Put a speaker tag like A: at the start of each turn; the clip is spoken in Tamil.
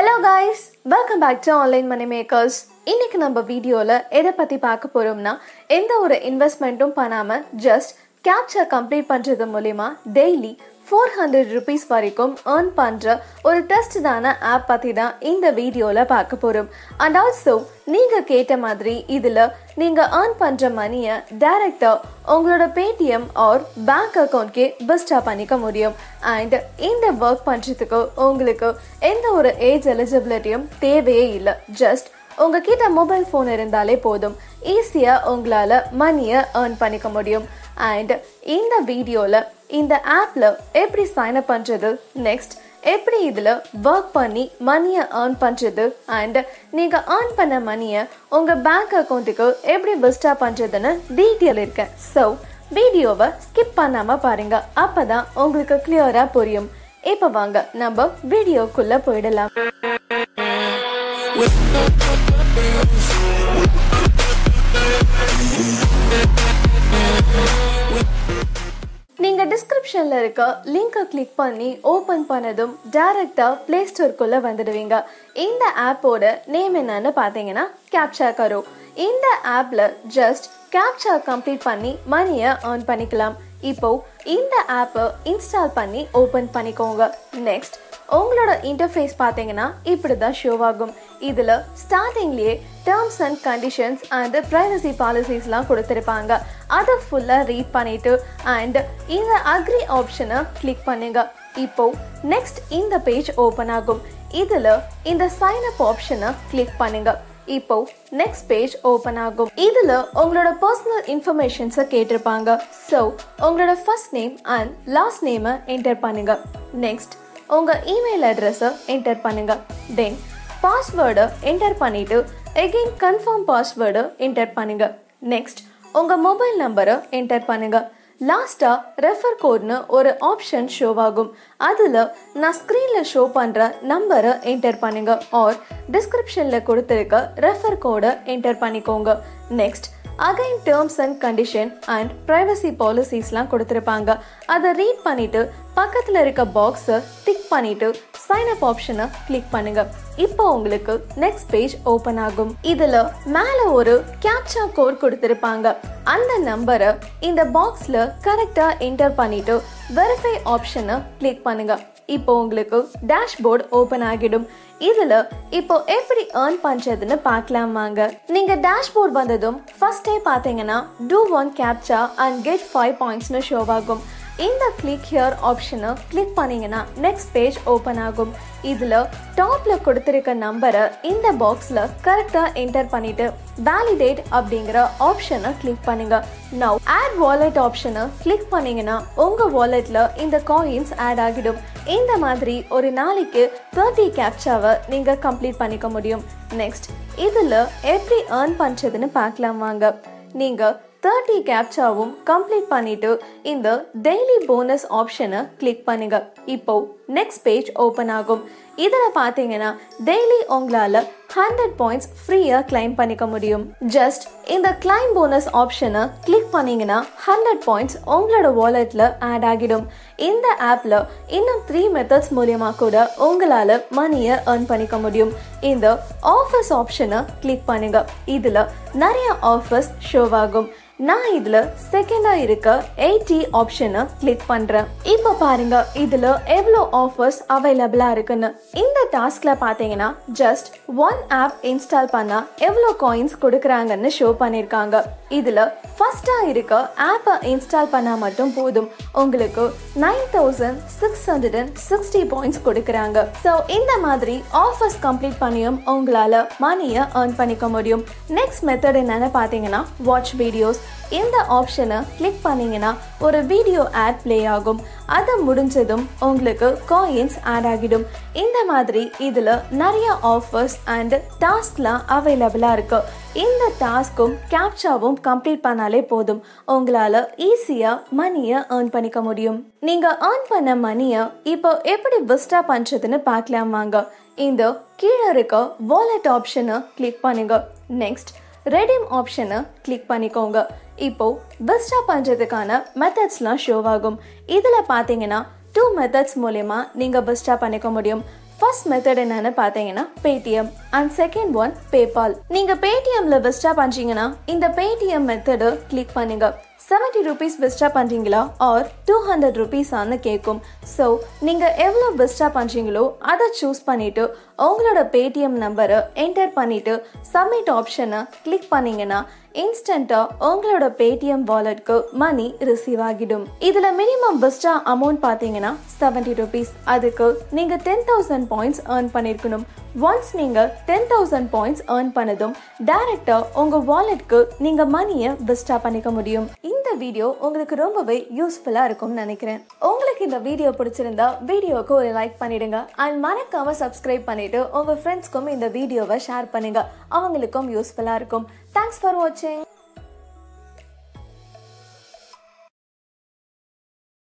A: hello guys welcome back to online money makers இன்னைக்கு நம்ம வீடியோவில் எதை பற்றி பார்க்க போகிறோம்னா எந்த ஒரு இன்வெஸ்ட்மெண்ட்டும் பண்ணாமல் ஜஸ்ட் கேப்சர் கம்ப்ளீட் பண்ணுறது மூலிமா டெய்லி ஃபோர் ஹண்ட்ரட் ருபீஸ் வரைக்கும் ஏர்ன் பண்ணுற ஒரு டெஸ்டான ஆப் பற்றி தான் இந்த வீடியோவில் பார்க்க போகிறோம் அண்ட் ஆல்சோ நீங்கள் கேட்ட மாதிரி இதில் நீங்கள் ஏர்ன் பண்ணுற மணியை டைரெக்டாக உங்களோட பேடிஎம் ஆர் பேங்க் அக்கௌண்ட்கே பெஸ்ட்டாக பண்ணிக்க முடியும் அண்ட் இந்த ஒர்க் பண்ணுறதுக்கு உங்களுக்கு எந்த ஒரு ஏஜ் எலிஜிபிலிட்டியும் தேவையே இல்லை ஜஸ்ட் உங்ககிட்ட மொபைல் ஃபோன் இருந்தாலே போதும் ஈஸியாக உங்களால் மணியை ஏர்ன் பண்ணிக்க முடியும் அண்ட் இந்த வீடியோவில் இந்த ஆப்பில் எப்படி சைன் அப் பண்ணுறது நெக்ஸ்ட் எப்படி இதில் ஒர்க் பண்ணி மணியை ஏர்ன் பண்ணுறது அண்ட் நீங்கள் ஏர்ன் பண்ண மணியை உங்கள் பேங்க் அக்கௌண்ட்டுக்கு எப்படி பெஸ்ட்டாக பண்ணுறதுன்னு டீட்டெயில் இருக்கேன் ஸோ வீடியோவை ஸ்கிப் பண்ணாமல் பாருங்கள் அப்போ தான் உங்களுக்கு கிளியராக புரியும் இப்போ வாங்க நம்ம வீடியோக்குள்ளே போயிடலாம் நீங்க டிஸ்கிரிப்ஷன்ல இருக்க லிங்கை கிளிக் பண்ணி ஓபன் பண்ணதும் டைரக்டா பிளே ஸ்டோர்க்குள்ள வந்துடுவீங்க இந்த ஆப்போட நேம் என்னன்னு பாத்தீங்கன்னா கேப்சா கரோ இந்த ஆப்ல ஜஸ்ட் கேப்சா கம்ப்ளீட் பண்ணி மணியை ஏர்ன் பண்ணிக்கலாம் இப்போ இந்த ஆப்பை இன்ஸ்டால் பண்ணி ஓபன் பண்ணிக்கோங்க நெக்ஸ்ட் உங்களோட இன்டர்ஃபேஸ் பார்த்தீங்கன்னா இப்படி தான் ஷோ ஆகும் இதில் ஸ்டார்டிங்லேயே terms and conditions and privacy பாலிசிஸ்லாம் கொடுத்துருப்பாங்க அதை ஃபுல்லாக ரீட் பண்ணிட்டு அண்ட் இந்த அக்ரி ஆப்ஷனை கிளிக் பண்ணுங்க இப்போ நெக்ஸ்ட் இந்த பேஜ் ஓப்பன் ஆகும் இதில் இந்த சைன் அப் ஆப்ஷனை கிளிக் பண்ணுங்க இப்போ நெக்ஸ்ட் பேஜ் ஓப்பன் ஆகும் இதுல உங்களோட பர்சனல் இன்ஃபர்மேஷன்ஸை கேட்டிருப்பாங்க ஸோ உங்களோட ஃபர்ஸ்ட் நேம் அண்ட் லாஸ்ட் நேமை என்டர் பண்ணுங்க நெக்ஸ்ட் உங்க இமெயில் அட்ரஸை என்டர் பண்ணுங்க தென் பாஸ்வேர்டை என்டர் பண்ணிட்டு எகெயின் கன்ஃபார்ம் பாஸ்வேர்டை என்டர் பண்ணுங்க நெக்ஸ்ட் உங்க மொபைல் நம்பரை என்டர் பண்ணுங்க லாஸ்டா ரெஃபர் கோட்னு ஒரு ஆப்ஷன் ஷோ ஆகும் அதில் நான் ஸ்க்ரீனில் ஷோ பண்ணுற நம்பரை என்டர் பண்ணுங்க ஆர் டிஸ்கிரிப்ஷனில் கொடுத்துருக்க ரெஃபர் கோடை என்டர் பண்ணிக்கோங்க next again terms and condition and privacy பாலிசிஸ்லாம் கொடுத்துருப்பாங்க அதை ரீட் பண்ணிட்டு பக்கத்தில் இருக்க பாக்ஸை டிக் பண்ணிட்டு சைன் அப் ஆப்ஷனை கிளிக் பண்ணுங்க இப்போ உங்களுக்கு நெக்ஸ்ட் பேஜ் ஓப்பன் ஆகும் இதுல மேல ஒரு கேப்சா கோட் கொடுத்திருப்பாங்க அந்த நம்பரை இந்த பாக்ஸ்ல கரெக்டா என்டர் பண்ணிட்டு வெரிஃபை ஆப்ஷனை கிளிக் பண்ணுங்க இப்போ உங்களுக்கு டேஷ்போர்ட் ஓப்பன் ஆகிடும் இதுல இப்போ எப்படி ஏர்ன் பண்றதுன்னு பார்க்கலாம் வாங்க நீங்க டேஷ்போர்ட் வந்ததும் ஃபர்ஸ்டே பாத்தீங்கன்னா two one captcha and get five பாயிண்ட்ஸ்னு ஷோ ஆகும் இந்த கிளிக் ஹியர் ஆப்ஷனை கிளிக் பண்ணீங்கன்னா நெக்ஸ்ட் பேஜ் ஓப்பன் ஆகும் இதில் டாப்பில் கொடுத்துருக்க நம்பரை இந்த பாக்ஸில் கரெக்டாக என்டர் பண்ணிட்டு வேலிடேட் அப்படிங்கிற ஆப்ஷனை கிளிக் பண்ணுங்க நவ் ஆட் வாலெட் ஆப்ஷனை கிளிக் பண்ணீங்கன்னா உங்கள் வாலெட்டில் இந்த காயின்ஸ் ஆட் ஆகிடும் இந்த மாதிரி ஒரு நாளைக்கு தேர்ட்டி கேப்சாவை நீங்கள் கம்ப்ளீட் பண்ணிக்க முடியும் நெக்ஸ்ட் இதில் எப்படி ஏர்ன் பண்ணுறதுன்னு பார்க்கலாம் வாங்க நீங்கள் தேர்ட்டி கேப்சாவும் கம்ப்ளீட் பண்ணிட்டு இந்த டெய்லி போனஸ் ஆப்ஷனை கிளிக் பண்ணுங்க இப்போ நெக்ஸ்ட் பேஜ் ஓப்பன் ஆகும் இதில் பார்த்தீங்கன்னா டெய்லி உங்களால் ஹண்ட்ரட் பாயிண்ட்ஸ் ஃப்ரீயாக கிளைம் பண்ணிக்க முடியும் ஜஸ்ட் இந்த கிளைம் போனஸ் ஆப்ஷனை கிளிக் பண்ணீங்கன்னா ஹண்ட்ரட் பாயிண்ட்ஸ் உங்களோட வாலெட்டில் ஆட் ஆகிடும் இந்த ஆப்பில் இன்னும் த்ரீ மெத்தட்ஸ் மூலியமாக கூட உங்களால் மணியை ஏர்ன் பண்ணிக்க முடியும் இந்த ஆஃபர்ஸ் ஆப்ஷனை கிளிக் பண்ணுங்க இதில் நிறைய ஆஃபர்ஸ் ஷோ ஆகும் நான் இதுல செகண்டா இருக்க எயிட்டி ஆப்ஷனை கிளிக் பண்றேன் இப்போ பாருங்க இதுல எவ்வளோ ஆஃபர்ஸ் அவைலபிளா இருக்குன்னு இந்த டாஸ்க்ல பாத்தீங்கன்னா ஜஸ்ட் ஒன் ஆப் இன்ஸ்டால் பண்ணா எவ்வளோ காயின்ஸ் கொடுக்குறாங்கன்னு ஷோ பண்ணிருக்காங்க இதுல ஃபர்ஸ்டா இருக்க ஆப்பை இன்ஸ்டால் பண்ணா மட்டும் போதும் உங்களுக்கு nine thousand six hundred and sixty points கொடுக்குறாங்க ஸோ இந்த மாதிரி ஆஃபர்ஸ் கம்ப்ளீட் பண்ணியும் உங்களால மணியை ஏர்ன் பண்ணிக்க முடியும் நெக்ஸ்ட் மெத்தட் என்னன்னு பார்த்தீங்கன்னா வாட்ச் வீடியோஸ் இந்த ஆப்ஷனை கிளிக் பண்ணீங்கன்னா ஒரு வீடியோ ஆட் ப்ளே ஆகும் அது முடிஞ்சதும் உங்களுக்கு காயின்ஸ் ஆட் ஆகிடும் இந்த மாதிரி இதில் நிறைய ஆஃபர்ஸ் அண்ட் டாஸ்க்லாம் அவைலபிளாக இருக்கு இந்த டாஸ்க்கும் கேப்சாவும் கம்ப்ளீட் பண்ணாலே போதும் உங்களால் ஈஸியாக மணியை ஏர்ன் பண்ணிக்க முடியும் நீங்கள் ஏர்ன் பண்ண மணியை இப்போ எப்படி பெஸ்ட்டாக பண்ணுறதுன்னு பார்க்கலாம் வாங்க இந்த கீழே இருக்க வாலெட் ஆப்ஷனை கிளிக் பண்ணுங்க நெக்ஸ்ட் ரெடீம் ஆப்ஷனை கிளிக் பண்ணிக்கோங்க இப்போ பெஸ்ட்டாக பண்ணுறதுக்கான மெத்தட்ஸ்லாம் ஷோ ஆகும் இதில் பார்த்தீங்கன்னா டூ மெத்தட்ஸ் மூலயமா நீங்கள் பெஸ்ட்டாக பண்ணிக்க முடியும் ஃபர்ஸ்ட் மெத்தட் என்னன்னு பார்த்தீங்கன்னா Paytm and second one PayPal நீங்க பேடிஎம்ல பெஸ்டா பண்றீங்கன்னா இந்த பேடிஎம் மெத்தடு கிளிக் பண்ணுங்க செவன்ட்டி ருபீஸ் பெஸ்ட்டாக பண்ணுறீங்களா ஆர் டூ ஹண்ட்ரட் ருபீஸான்னு கேட்கும் ஸோ நீங்கள் எவ்வளோ பெஸ்ட்டாக பண்ணுறீங்களோ அதை சூஸ் பண்ணிவிட்டு உங்களோட பேடிஎம் நம்பரை என்டர் பண்ணிவிட்டு சப்மிட் ஆப்ஷனை கிளிக் பண்ணிங்கன்னா இன்ஸ்டண்ட்டாக உங்களோட பேடிஎம் வாலெட்க்கு மணி ரிசீவ் ஆகிடும் இதில் மினிமம் பெஸ்ட்டாக அமௌண்ட் பார்த்தீங்கன்னா செவன்ட்டி ருபீஸ் அதுக்கு நீங்கள் டென் தௌசண்ட் பாயிண்ட்ஸ் ஏர்ன் பண்ணியிருக்கணும் ஒன்ஸ் நீங்கள் டென் தௌசண்ட் பாயிண்ட்ஸ் ஏர்ன் பண்ணதும் டைரெக்டாக உங்கள் வாலெட்க்கு நீங்கள் மணியை பெஸ்ட்டாக பண்ணிக்க முடியும் இந்த வீடியோ உங்களுக்கு ரொம்பவே யூஸ்ஃபுல்லாக இருக்கும்னு நினைக்கிறேன் உங்களுக்கு இந்த வீடியோ பிடிச்சிருந்தா வீடியோவுக்கு ஒரு லைக் பண்ணிடுங்க அண்ட் மறக்காம சப்ஸ்கிரைப் பண்ணிட்டு உங்க ஃப்ரெண்ட்ஸ்க்கும் இந்த வீடியோவை ஷேர் பண்ணுங்க அவங்களுக்கும் யூஸ்ஃபுல்லாக இருக்கும் தேங்க்ஸ் ஃபார் வாட்சிங்